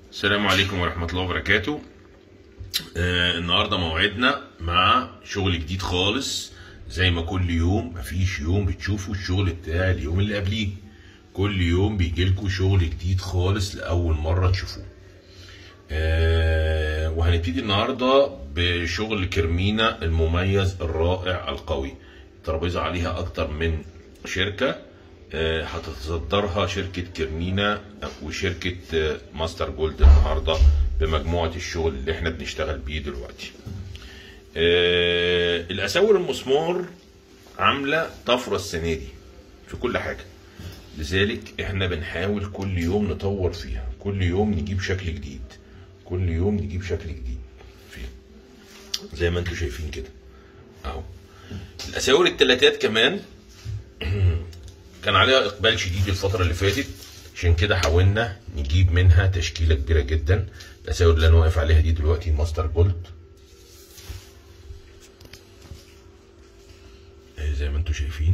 السلام عليكم ورحمة الله وبركاته آه النهاردة موعدنا مع شغل جديد خالص زي ما كل يوم مفيش يوم بتشوفوا الشغل بتاع اليوم اللي قبليه كل يوم بيجيلكوا شغل جديد خالص لأول مرة تشوفوه آه وهنبتدي النهاردة بشغل كرمينا المميز الرائع القوي الترابيزة عليها أكتر من شركة آه، هتتصدرها شركة كرمينا وشركة آه، ماستر جولد النهاردة بمجموعة الشغل اللي احنا بنشتغل بيه دلوقتي آه، الأساور المسمار عاملة طفرة السنة دي في كل حاجة لذلك احنا بنحاول كل يوم نطور فيها كل يوم نجيب شكل جديد كل يوم نجيب شكل جديد فيها زي ما انتم شايفين كده اهو الأساور التلاتات كمان كان عليها اقبال شديد الفتره اللي فاتت عشان كده حاولنا نجيب منها تشكيله كبيره جدا الاساور اللي انا واقف عليها دي دلوقتي ماستر جولد اهي زي ما انتم شايفين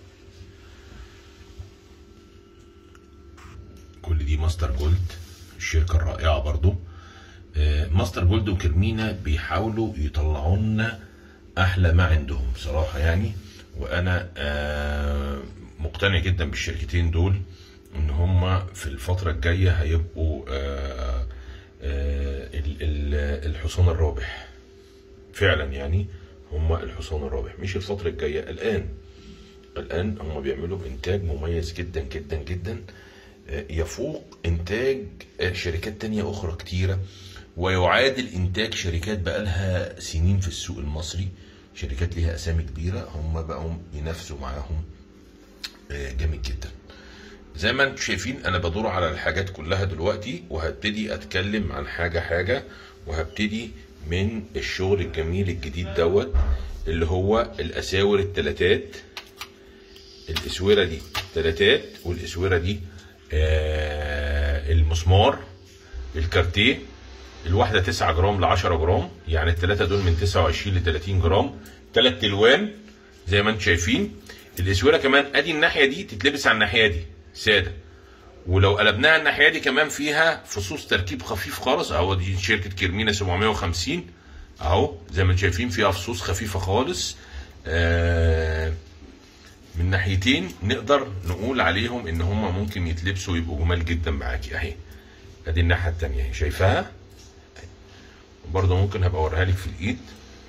كل دي ماستر جولد الشركه الرائعه برضو آه، ماستر جولد وكرمينا بيحاولوا يطلعوا لنا احلى ما عندهم بصراحه يعني وانا آه، مقتنع جدا بالشركتين دول ان هم في الفتره الجايه هيبقوا آه، آه، ال- ال- الحصان الرابح فعلا يعني هم الحصان الرابح مش الفتره الجايه الان الان هم بيعملوا انتاج مميز جدا جدا جدا آه، يفوق انتاج آه، شركات تانية اخرى كتيره ويعادل انتاج شركات بقالها سنين في السوق المصري شركات ليها اسامي كبيره هم بقوا ينافسوا معاهم آه، جامد جدا زي ما انتم شايفين انا بدور على الحاجات كلها دلوقتي وهبتدي اتكلم عن حاجه حاجه وهبتدي من الشغل الجميل الجديد دوت اللي هو الاساور التلاتات الاسوره دي تلاتات والاسوره دي آه المسمار الكارتيه الواحده 9 جرام ل 10 جرام يعني الثلاثه دول من 29 ل 30 جرام ثلاث الوان زي ما انتم شايفين الاسوره كمان ادي الناحيه دي تتلبس على الناحيه دي ساده ولو قلبناها الناحيه دي كمان فيها فصوص تركيب خفيف خالص اهو دي شركه كيرمينا 750 اهو زي ما انتم شايفين فيها فصوص خفيفه خالص آه من ناحيتين نقدر نقول عليهم ان هم ممكن يتلبسوا ويبقوا جمال جدا معاكي اهي ادي الناحيه التانيه اهي شايفاها برضه ممكن هبقى اوريها لك في الايد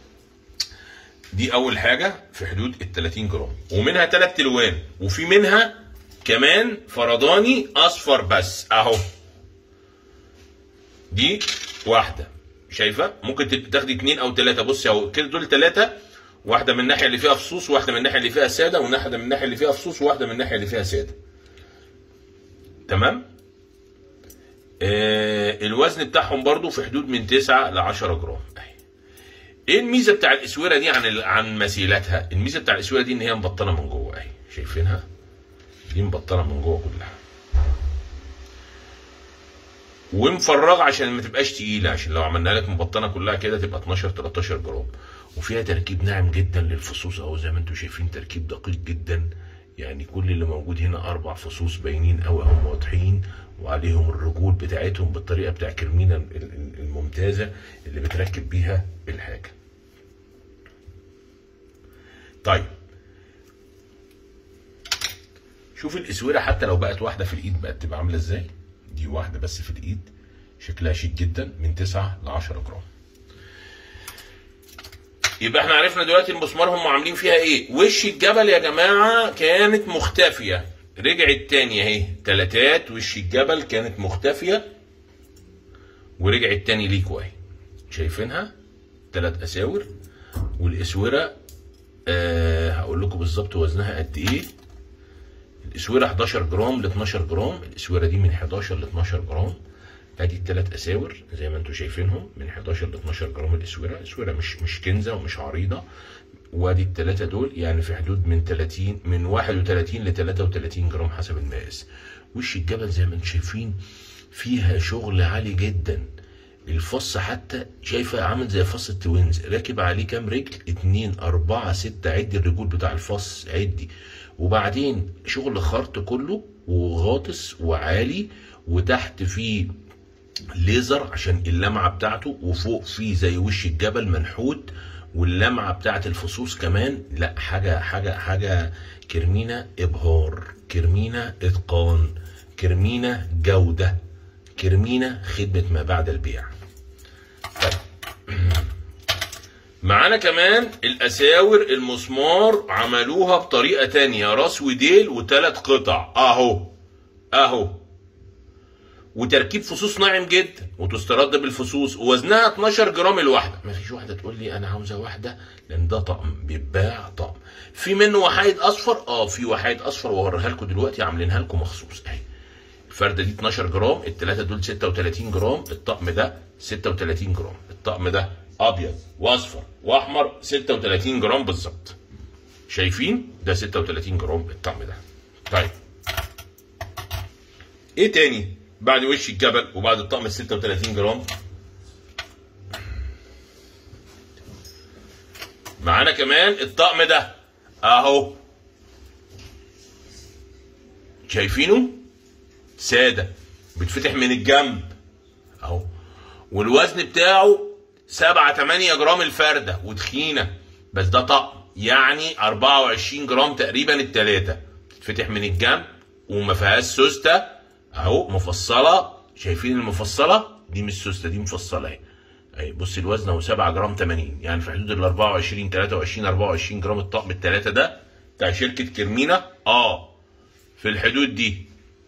دي اول حاجه في حدود ال 30 جرام ومنها ثلاث الوان وفي منها كمان فرداني اصفر بس اهو دي واحده شايفه ممكن تت- تاخدي اتنين او ثلاثه بصي اهو كده دول ثلاثه واحده من الناحيه اللي فيها فصوص واحده من الناحيه اللي فيها ساده وواحده من الناحيه اللي فيها فصوص وواحده من الناحيه اللي فيها ساده تمام آه الوزن بتاعهم برضو في حدود من 9 ل 10 جرام اهي ايه الميزه بتاع الاسوره دي عن ال- عن مثيلاتها الميزه بتاع الاسوره دي ان هي مبطنه من جوه اهي شايفينها دي مبطنه من جوه كلها ومفرغه عشان ما تبقاش تقيله عشان لو عملنا لك مبطنه كلها كده تبقى 12 13 جرام وفيها تركيب ناعم جدا للفصوص اهو زي ما انتم شايفين تركيب دقيق جدا يعني كل اللي موجود هنا اربع فصوص باينين قوي هم واضحين وعليهم الرجول بتاعتهم بالطريقه بتاع كرمينا ال- ال- الممتازه اللي بتركب بيها الحاجه طيب شوف الاسوره حتى لو بقت واحده في الايد بقت تبقى عامله ازاي دي واحده بس في الايد شكلها شيك جدا من 9 ل 10 جرام يبقى احنا عرفنا دلوقتي المسمار هم عاملين فيها ايه وش الجبل يا جماعه كانت مختفيه رجعت تاني اهي تلاتات وش الجبل كانت مختفيه ورجعت تاني ليكوا اهي شايفينها تلات اساور والاسوره آه هقول لكم بالظبط وزنها قد ايه الاسوره 11 جرام ل 12 جرام الاسوره دي من 11 ل 12 جرام ادي الثلاث اساور زي ما انتم شايفينهم من 11 ل 12 جرام الاسوره الاسوره مش مش كنزه ومش عريضه وادي الثلاثه دول يعني في حدود من 30 من 31 ل 33 جرام حسب المقاس وش الجبل زي ما انتم شايفين فيها شغل عالي جدا الفص حتى شايفه عامل زي فص التوينز راكب عليه كام رجل اتنين اربعة ستة عدي الرجول بتاع الفص عدي وبعدين شغل خرط كله وغاطس وعالي وتحت فيه ليزر عشان اللمعه بتاعته وفوق فيه زي وش الجبل منحوت واللمعه بتاعت الفصوص كمان لا حاجه حاجه حاجه كرمينا ابهار كرمينا اتقان كرمينا جوده كرمينا خدمه ما بعد البيع طيب معانا كمان الاساور المسمار عملوها بطريقه تانية راس وديل وثلاث قطع اهو اهو وتركيب فصوص ناعم جدا وتسترد بالفصوص ووزنها 12 جرام الواحده ما فيش واحده تقول لي انا عاوزه واحده لان ده طقم بيتباع طقم في منه وحايد اصفر اه في وحايد اصفر وهوريها لكم دلوقتي عاملينها لكم مخصوص اهي الفرده دي 12 جرام الثلاثه دول 36 جرام الطقم ده 36 جرام الطقم ده ابيض واصفر واحمر 36 جرام بالظبط شايفين ده 36 جرام الطقم ده طيب ايه تاني بعد وش الجبل وبعد الطقم ال 36 جرام معانا كمان الطقم ده اهو شايفينه ساده بيتفتح من الجنب اهو والوزن بتاعه 7 8 جرام الفرده وتخينه بس ده طقم يعني 24 جرام تقريبا التلاته بتتفتح من الجنب وما فيهاش سوسته اهو مفصله شايفين المفصله دي مش سوسته دي مفصله اهي اهي بص الوزن اهو 7 جرام 80 يعني في حدود ال 24 23 24 جرام الطقم الثلاثه ده بتاع شركه كرمينا اه في الحدود دي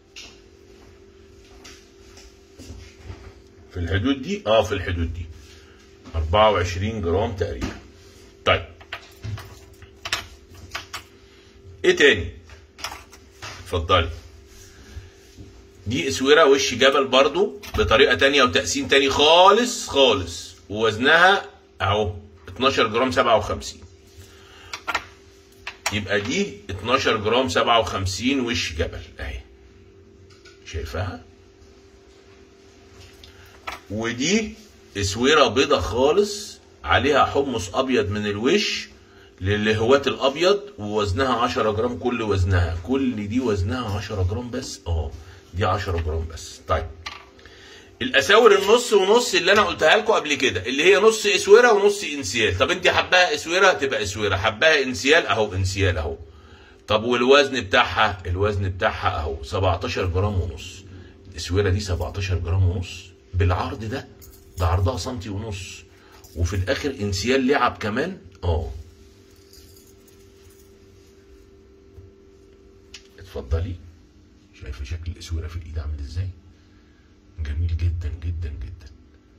في الحدود دي اه في الحدود دي 24 جرام تقريبا طيب ايه تاني اتفضلي دي اسوره وش جبل برضو بطريقه تانية وتقسيم تاني خالص خالص ووزنها اهو 12 جرام 57 يبقى دي 12 جرام 57 وش جبل اهي شايفاها ودي اسوره بيضه خالص عليها حمص ابيض من الوش للهواة الابيض ووزنها 10 جرام كل وزنها كل دي وزنها 10 جرام بس اه دي 10 جرام بس طيب الاساور النص ونص اللي انا قلتها لكم قبل كده اللي هي نص اسوره ونص انسيال طب انت حباها اسوره تبقى اسوره حباها انسيال اهو انسيال اهو طب والوزن بتاعها الوزن بتاعها اهو 17 جرام ونص الاسوره دي 17 جرام ونص بالعرض ده ده عرضها سنتي ونص وفي الاخر انسيال لعب كمان اه اتفضلي شايفه شكل الاسوره في الايد عامل ازاي جميل جدا جدا جدا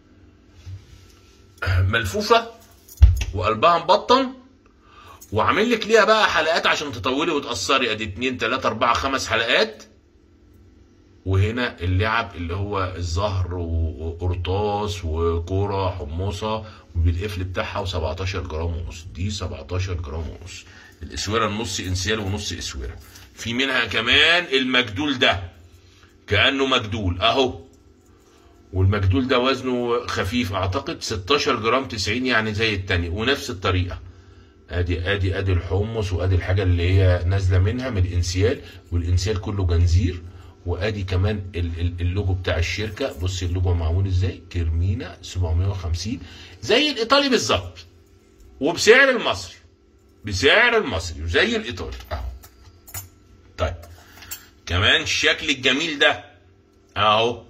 ملفوفه وقلبها مبطن وعامل لك ليها بقى حلقات عشان تطولي وتقصري ادي 2 3 4 5 حلقات وهنا اللعب اللي هو الزهر وقرطاس وكوره حموصه بالقفل بتاعها و17 جرام ونص دي 17 جرام ونص الاسوره النص انسيال ونص اسوره في منها كمان المجدول ده كانه مجدول اهو والمجدول ده وزنه خفيف اعتقد 16 جرام 90 يعني زي التاني ونفس الطريقه ادي ادي ادي الحمص وادي الحاجه اللي هي نازله منها من الانسيال والانسيال كله جنزير وادي كمان اللوجو بتاع الشركه بص اللوجو معمول ازاي كرمينا 750 زي الايطالي بالظبط وبسعر المصري بسعر المصري وزي الايطالي اهو طيب كمان الشكل الجميل ده اهو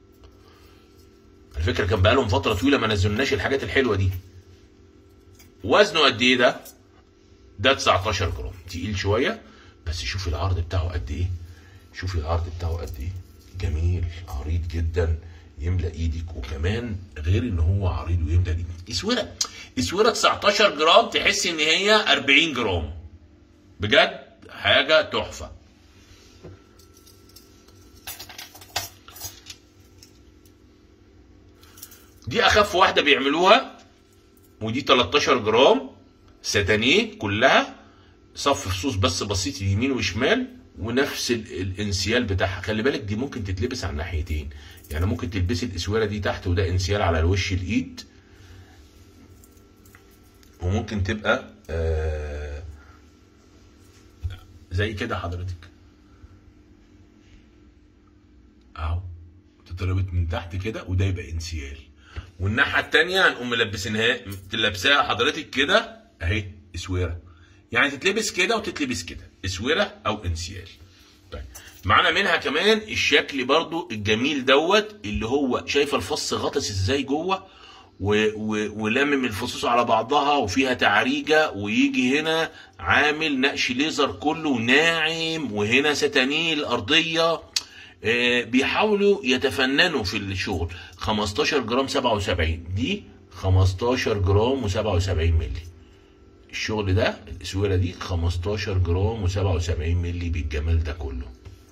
على فكره كان بقالهم فتره طويله ما نزلناش الحاجات الحلوه دي وزنه قد ايه ده ده 19 جرام تقيل شويه بس شوف العرض بتاعه قد ايه شوفي العرض بتاعه قد ايه جميل عريض جدا يملى ايدك وكمان غير ان هو عريض ويملى ايدك اسوره اسوره 19 جرام تحس ان هي 40 جرام بجد حاجه تحفه دي اخف واحده بيعملوها ودي 13 جرام ستانيه كلها صف فصوص بس بسيط يمين وشمال ونفس الانسيال بتاعها خلي بالك دي ممكن تتلبس على الناحيتين يعني ممكن تلبسي الاسوره دي تحت وده انسيال على الوش الايد وممكن تبقى آه زي كده حضرتك اهو اتضربت من تحت كده وده يبقى انسيال والناحيه التانية هنقوم ملبسينها تلبسها حضرتك كده اهي اسوره يعني تتلبس كده وتتلبس كده اسوره او انسيال طيب معانا منها كمان الشكل برضو الجميل دوت اللي هو شايفه الفص غطس ازاي جوه و- و- ولمم الفصوص على بعضها وفيها تعريجه ويجي هنا عامل نقش ليزر كله ناعم وهنا ستانيل ارضيه آه، بيحاولوا يتفننوا في الشغل 15 جرام 77 دي 15 جرام و77 مللي الشغل ده الاسوره دي 15 جرام و77 مللي بالجمال ده كله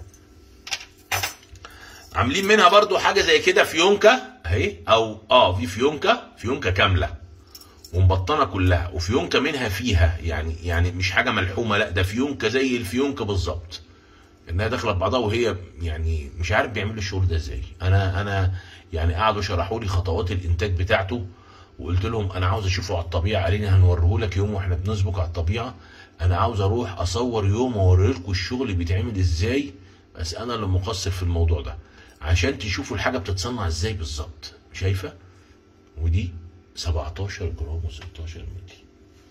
عاملين منها برضو حاجه زي كده فيونكه اهي او اه في فيونكه فيونكه كامله ومبطنه كلها وفيونكه منها فيها يعني يعني مش حاجه ملحومه لا ده فيونكه زي الفيونكه بالظبط انها داخله ببعضها وهي يعني مش عارف بيعملوا الشغل ده ازاي انا انا يعني قعدوا شرحوا لي خطوات الانتاج بتاعته وقلت لهم انا عاوز اشوفه على الطبيعه قال لي هنوريه لك يوم واحنا بنسبق على الطبيعه انا عاوز اروح اصور يوم واوري لكم الشغل بيتعمل ازاي بس انا اللي مقصر في الموضوع ده عشان تشوفوا الحاجه بتتصنع ازاي بالظبط شايفه ودي 17 جرام و16 مللي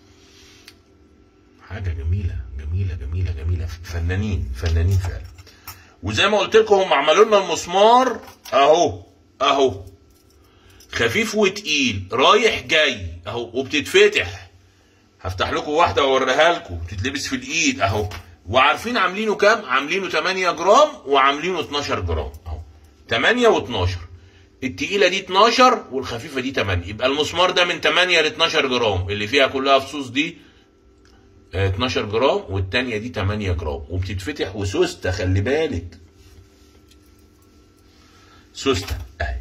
حاجه جميله جميله جميله جميله فنانين فنانين فعلا وزي ما قلت لكم هم عملوا لنا المسمار اهو اهو خفيف وتقيل رايح جاي اهو وبتتفتح هفتح لكم واحده واوريها لكم تتلبس في الايد اهو وعارفين عاملينه كام عاملينه 8 جرام وعاملينه 12 جرام اهو 8 و12 التقيله دي 12 والخفيفه دي 8 يبقى المسمار ده من 8 ل 12 جرام اللي فيها كلها فصوص دي آه، 12 جرام والتانية دي 8 جرام وبتتفتح وسوسته خلي بالك سوسته اهي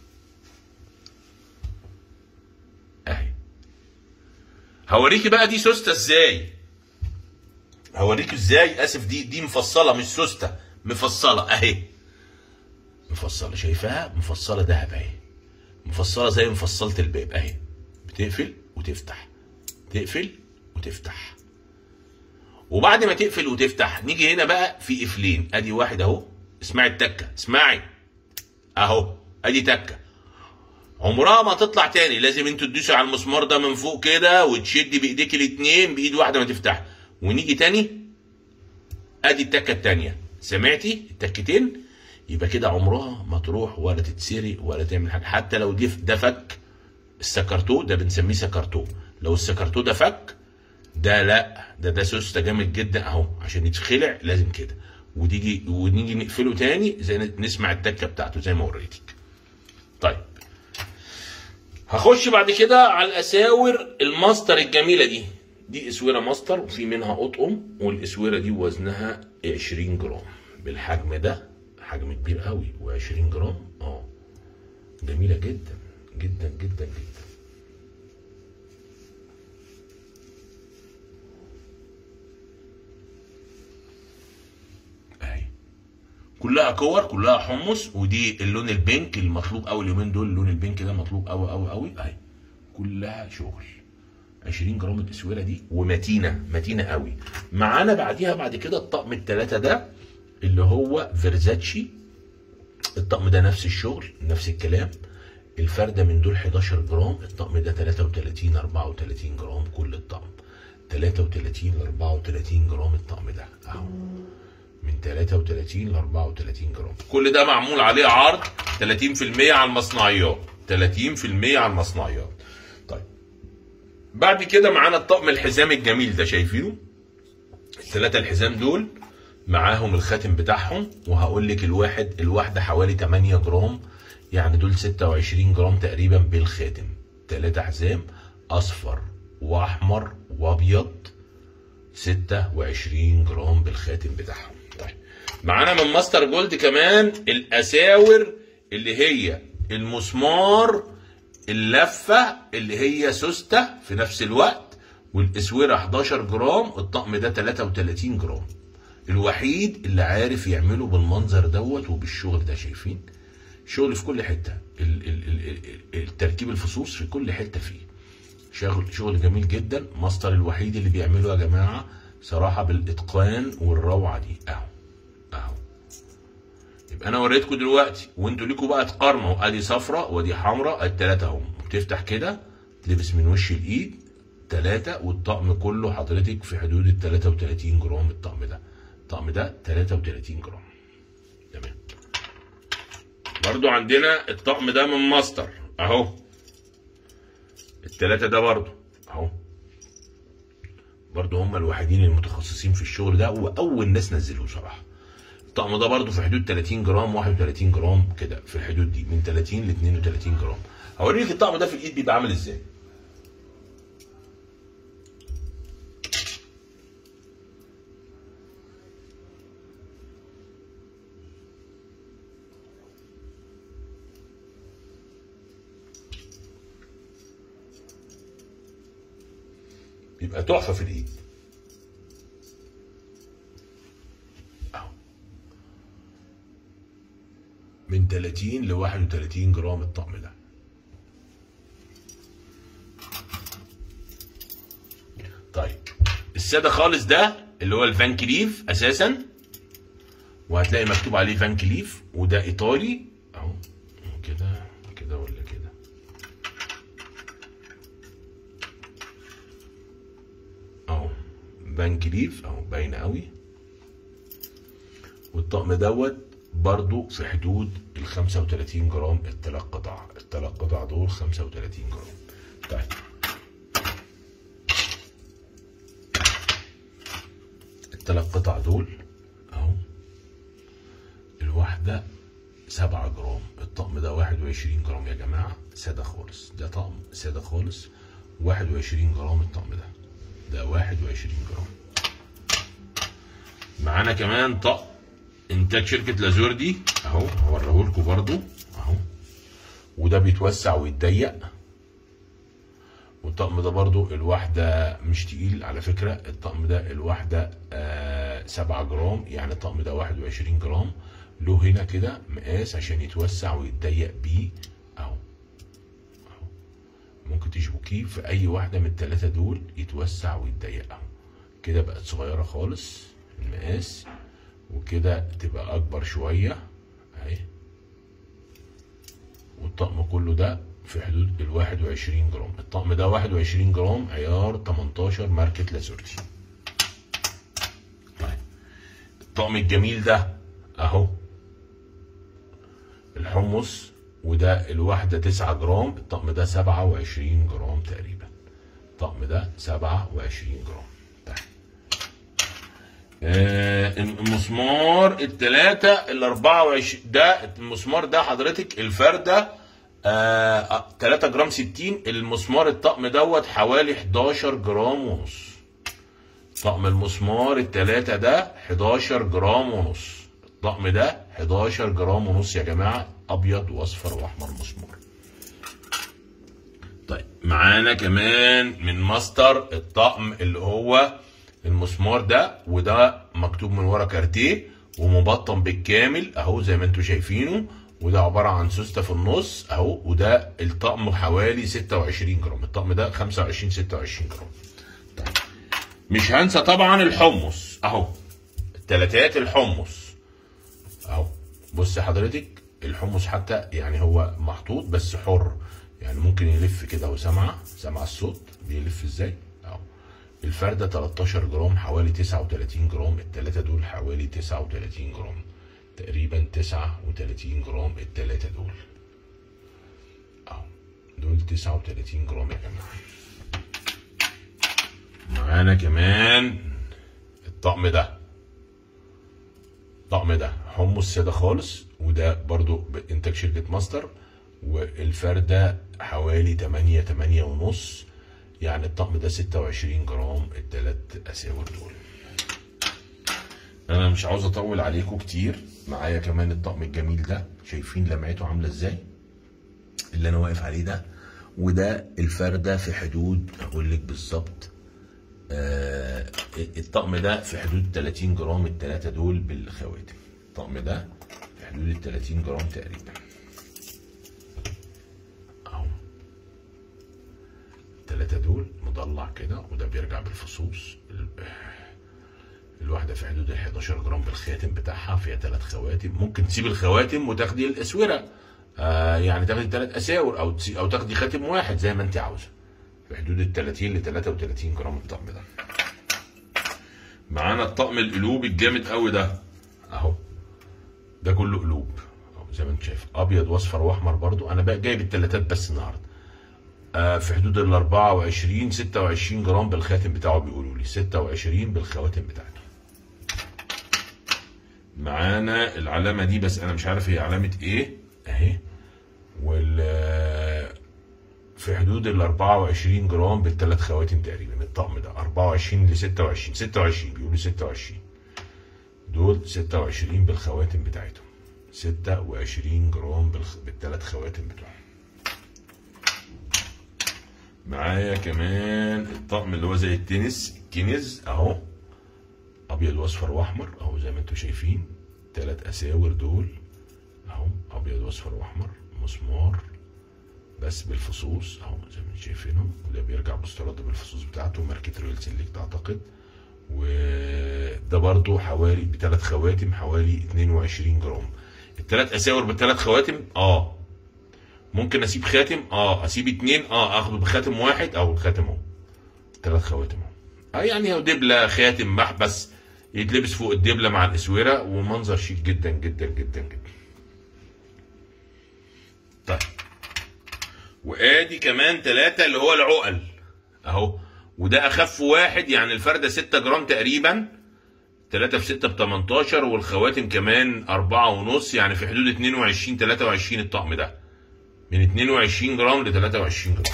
اهي هوريكي بقى دي سوسته ازاي هوريك ازاي اسف دي دي مفصله مش سوسته مفصله اهي مفصله شايفاها مفصله دهب اهي مفصله زي مفصله الباب اهي بتقفل وتفتح تقفل وتفتح وبعد ما تقفل وتفتح نيجي هنا بقى في قفلين ادي واحد اهو اسمعي التكه اسمعي اهو ادي تكه عمرها ما تطلع تاني لازم انتوا تدوسوا على المسمار ده من فوق كده وتشدي بايديك الاتنين بايد واحده ما تفتح ونيجي تاني ادي التكه التانيه سمعتي التكتين يبقى كده عمرها ما تروح ولا تتسرق ولا تعمل حاجه حتى لو دي ده فك السكرتو ده بنسميه سكرتو لو السكرتو ده فك ده لا ده ده سوسته جامد جدا اهو عشان يتخلع لازم كده وتيجي ونيجي نقفله تاني زي نسمع التكه بتاعته زي ما وريتك طيب هخش بعد كده على الاساور الماستر الجميله دي دي اسوره ماستر وفي منها اطقم والاسوره دي وزنها 20 جرام بالحجم ده حجم كبير قوي و20 جرام اه جميله جدا جدا جدا جدا اهي كلها كور كلها حمص ودي اللون البينك المطلوب قوي اليومين دول اللون البينك ده مطلوب قوي قوي قوي اهي كلها شغل 20 جرام الاسوره دي ومتينه متينه قوي معانا بعديها بعد كده الطقم الثلاثه ده اللي هو فيرزاتشي الطقم ده نفس الشغل نفس الكلام الفرده من دول 11 جرام الطقم ده 33 34 جرام كل الطقم 33 ل 34 جرام الطقم ده اهو من 33 ل 34 جرام كل ده معمول عليه عرض 30% على المصنعيات 30% على المصنعيات طيب بعد كده معانا الطقم الحزام الجميل ده شايفينه الثلاثه الحزام دول معاهم الخاتم بتاعهم وهقول لك الواحد الواحده حوالي 8 جرام يعني دول 26 جرام تقريبا بالخاتم ثلاثه حزام اصفر واحمر وابيض 26 جرام بالخاتم بتاعهم طيب معانا من ماستر جولد كمان الاساور اللي هي المسمار اللفه اللي هي سوسته في نفس الوقت والاسوره 11 جرام الطقم ده 33 جرام الوحيد اللي عارف يعمله بالمنظر دوت وبالشغل ده شايفين شغل في كل حته ال- ال- ال- ال- التركيب الفصوص في كل حته فيه شغل شغل جميل جدا ماستر الوحيد اللي بيعمله يا جماعه صراحه بالاتقان والروعه دي اهو اهو يبقى انا وريتكم دلوقتي وانتوا ليكوا بقى تقارنوا ادي صفرة ودي حمراء التلاتة اهم بتفتح كده تلبس من وش الايد تلاتة والطقم كله حضرتك في حدود ال 33 جرام الطقم ده الطقم ده 33 جرام تمام برضو عندنا الطقم ده من ماستر اهو التلاتة ده برضو اهو برضو هم الوحيدين المتخصصين في الشغل ده واول ناس نزلوه صراحه الطقم ده برضو في حدود 30 جرام 31 جرام كده في الحدود دي من 30 ل 32 جرام هوريك الطقم ده في الايد بيبقى عامل ازاي بيبقى تحفه في الايد اهو من 30 ل 31 جرام الطقم ده طيب الساده خالص ده اللي هو الفان كليف اساسا وهتلاقي مكتوب عليه فان كليف وده ايطالي اهو كده كده ولا كده اهو فان كليف اهو باينه قوي والطقم دوت برضو في حدود ال 35 جرام الثلاث قطع الثلاث قطع دول 35 جرام طيب الثلاث قطع دول اهو الواحدة 7 جرام الطقم ده 21 جرام يا جماعة سادة خالص ده طقم سادة خالص 21 جرام الطقم ده ده 21 جرام معانا كمان طقم انتاج شركة لازور دي اهو هوريه لكم برضو اهو وده بيتوسع ويتضيق والطقم ده برضو الواحدة مش تقيل على فكرة الطقم ده الواحدة آه 7 جرام يعني الطقم ده 21 جرام له هنا كده مقاس عشان يتوسع ويتضيق بيه اهو اهو ممكن تشبكيه في اي واحدة من التلاتة دول يتوسع ويتضيق اهو كده بقت صغيرة خالص المقاس وكده تبقى اكبر شوية اهي والطقم كله ده في حدود ال 21 جرام الطقم ده 21 جرام عيار 18 ماركة لازورتي طيب الطقم الجميل ده اهو الحمص وده الواحدة 9 جرام الطقم ده 27 جرام تقريبا الطقم ده 27 جرام طيب آه المسمار التلاتة ال 24 ده المسمار ده حضرتك الفردة آه 3 جرام 60 المسمار الطقم دوت حوالي 11 جرام ونص طقم المسمار التلاتة ده 11 جرام ونص الطقم ده 11 جرام ونص يا جماعة أبيض وأصفر وأحمر مسمار طيب معانا كمان من ماستر الطقم اللي هو المسمار ده وده مكتوب من ورا كارتيه ومبطن بالكامل اهو زي ما انتم شايفينه وده عباره عن سوسته في النص اهو وده الطقم حوالي 26 جرام الطقم ده 25 26 جرام طيب مش هنسى طبعا الحمص اهو التلاتات الحمص اهو بص حضرتك الحمص حتى يعني هو محطوط بس حر يعني ممكن يلف كده وسامعه سامعه الصوت بيلف ازاي اهو الفردة 13 جرام حوالي 39 جرام التلاتة دول حوالي 39 جرام تقريبا 39 جرام التلاتة دول اهو دول 39 جرام يا جماعة معانا كمان الطقم ده الطقم ده حمص ساده خالص وده برضو بانتاج شركة ماستر والفردة حوالي 8 8 ونص يعني الطقم ده 26 جرام التلات اساور دول انا مش عاوز اطول عليكم كتير معايا كمان الطقم الجميل ده شايفين لمعته عامله ازاي اللي انا واقف عليه ده وده الفرده في حدود اقول لك بالظبط آه الطقم ده في حدود 30 جرام التلاتة دول بالخواتم الطقم ده في حدود ال 30 جرام تقريبا اهو التلاتة دول مضلع كده وده بيرجع بالفصوص الواحده في حدود ال 11 جرام بالخاتم بتاعها فيها ثلاث خواتم ممكن تسيب الخواتم وتاخدي الاسوره آه يعني تاخدي ثلاث اساور او تسي او تاخدي خاتم واحد زي ما انت عاوزه في حدود ال 30 ل 33 جرام الطقم ده معانا الطقم القلوب الجامد قوي ده اهو ده كله قلوب أهو زي ما انت شايف ابيض واصفر واحمر برضو انا بقى جايب التلاتات بس النهارده آه في حدود ال 24 26 جرام بالخاتم بتاعه بيقولوا لي 26 بالخواتم بتاعته معانا العلامه دي بس انا مش عارف هي علامه ايه اهي وال في حدود ال 24 جرام بالثلاث خواتم تقريبا الطقم ده 24 ل 26 26 بيقولوا 26 دول 26 بالخواتم بتاعتهم 26 جرام بالخ... بالثلاث خواتم بتوعهم معايا كمان الطقم اللي هو زي التنس الكنز اهو ابيض واصفر واحمر اهو زي ما انتم شايفين ثلاث اساور دول اهو ابيض واصفر واحمر مسمار بس بالفصوص اهو زي ما انتم شايفينهم وده بيرجع باستيراد بالفصوص بتاعته ماركه رويال سيلكت اعتقد وده برضو حوالي بثلاث خواتم حوالي 22 جرام الثلاث اساور بالثلاث خواتم اه ممكن اسيب خاتم اه اسيب اتنين اه اخده بخاتم واحد او الخاتم اهو ثلاث خواتم اهو اه يعني هو دبله خاتم محبس يتلبس فوق الدبله مع الاسوره ومنظر شيك جدا جدا جدا جدا طيب وادي كمان ثلاثة اللي هو العقل اهو وده اخف واحد يعني الفردة 6 جرام تقريبا 3 في 6 ب 18 والخواتم كمان 4 ونص يعني في حدود 22 23 الطقم ده من 22 جرام ل 23 جرام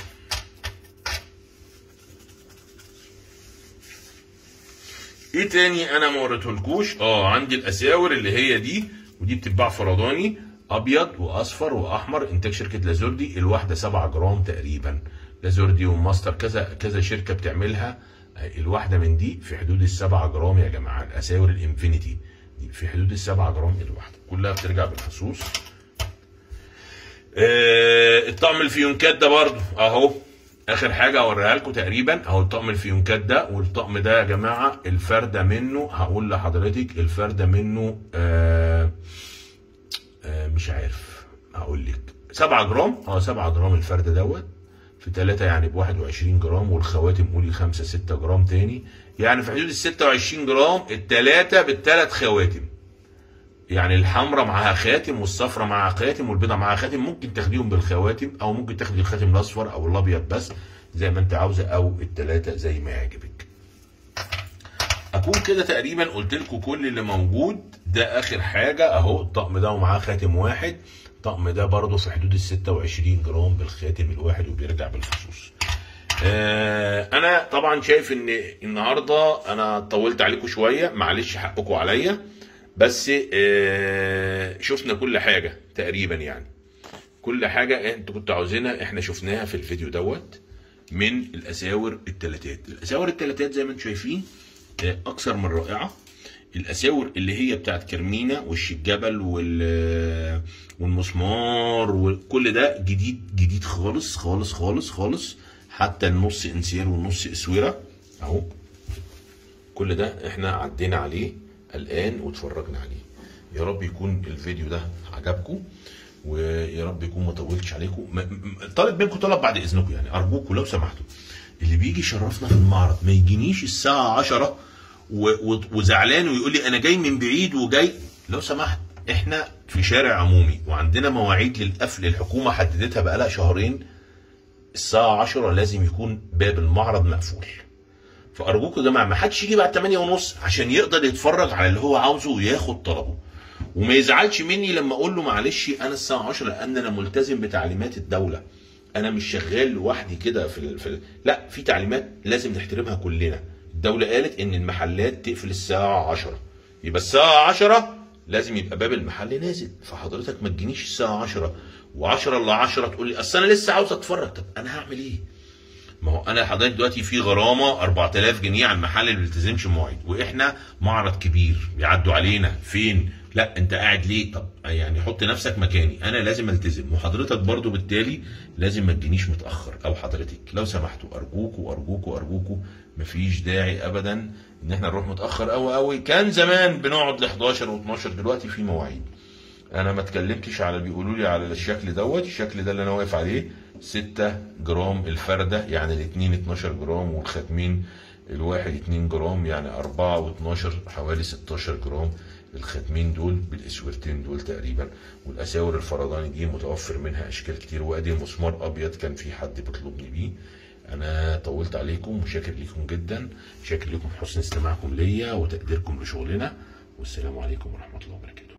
ايه تاني انا ما وريتهولكوش اه عندي الاساور اللي هي دي ودي بتتباع فرداني ابيض واصفر واحمر انتاج شركه لازوردي الواحده 7 جرام تقريبا لازوردي وماستر كذا كذا شركه بتعملها الواحده من دي في حدود السبعة جرام يا جماعه الاساور الانفينيتي دي في حدود السبعة جرام الواحده كلها بترجع بالفصوص آه الطقم الفيونكات ده برضو اهو اخر حاجه اوريها لكم تقريبا اهو الطقم الفيونكات ده والطقم ده يا جماعه الفرده منه هقول لحضرتك الفرده منه آه آه مش عارف هقول لك 7 جرام اه 7 جرام الفرده دوت في 3 يعني ب 21 جرام والخواتم قولي 5 6 جرام تاني يعني في حدود ال 26 جرام الثلاثه بالثلاث خواتم يعني الحمراء معاها خاتم والصفراء معاها خاتم والبيضاء معاها خاتم ممكن تاخديهم بالخواتم او ممكن تاخدي الخاتم الاصفر او الابيض بس زي ما انت عاوزه او الثلاثه زي ما يعجبك اكون كده تقريبا قلت لكم كل اللي موجود ده اخر حاجه اهو الطقم ده ومعاه خاتم واحد الطقم ده برضه في حدود ال 26 جرام بالخاتم الواحد وبيرجع بالفصوص آه انا طبعا شايف ان النهارده انا طولت عليكم شويه معلش حقكم عليا بس آه شفنا كل حاجه تقريبا يعني كل حاجه انتوا كنتوا عاوزينها احنا شفناها في الفيديو دوت من الاساور التلاتات الاساور التلاتات زي ما انتم شايفين آه اكثر من رائعه الاساور اللي هي بتاعت كرمينا وش الجبل وال والمسمار وكل ده جديد جديد خالص خالص خالص خالص حتى النص انسير والنص اسوره اهو كل ده احنا عدينا عليه الان واتفرجنا عليه يا رب يكون الفيديو ده عجبكم ويا رب يكون ما طولتش عليكم طالب منكم طلب بعد اذنكم يعني ارجوكم لو سمحتوا اللي بيجي يشرفنا في المعرض ما يجينيش الساعه 10 وزعلان ويقول لي انا جاي من بعيد وجاي لو سمحت احنا في شارع عمومي وعندنا مواعيد للقفل الحكومه حددتها بقالها شهرين الساعه 10 لازم يكون باب المعرض مقفول فارجوكم يا جماعه ما حدش يجي بعد 8 ونص عشان يقدر يتفرج على اللي هو عاوزه وياخد طلبه وما يزعلش مني لما اقول له معلش انا الساعه 10 لان انا ملتزم بتعليمات الدوله انا مش شغال لوحدي كده في, ال... في ال... لا في تعليمات لازم نحترمها كلنا الدوله قالت ان المحلات تقفل الساعه 10 يبقى الساعه 10 لازم يبقى باب المحل نازل فحضرتك ما تجينيش الساعه 10 و10 ل 10 تقول لي اصل انا لسه عاوز اتفرج طب انا هعمل ايه ما هو انا حضرتك دلوقتي في غرامه 4000 جنيه على المحل اللي ما بيلتزمش بمواعيد واحنا معرض كبير بيعدوا علينا فين لا انت قاعد ليه طب يعني حط نفسك مكاني انا لازم التزم وحضرتك برضو بالتالي لازم ما تجينيش متاخر او حضرتك لو سمحتوا ارجوكوا ارجوكوا ارجوكوا مفيش داعي ابدا ان احنا نروح متاخر قوي قوي كان زمان بنقعد ل 11 و12 دلوقتي في مواعيد انا ما اتكلمتش على بيقولوا لي على الشكل دوت الشكل ده اللي انا واقف عليه 6 جرام الفرده يعني الاثنين 12 جرام والختمين الواحد 2 جرام يعني 4 و12 حوالي 16 جرام الختمين دول بالاسورتين دول تقريبا والاساور الفرداني دي متوفر منها اشكال كتير وادي مسمار ابيض كان في حد بيطلبني بيه انا طولت عليكم وشاكر لكم جدا شاكر لكم حسن استماعكم ليا وتقديركم لشغلنا والسلام عليكم ورحمه الله وبركاته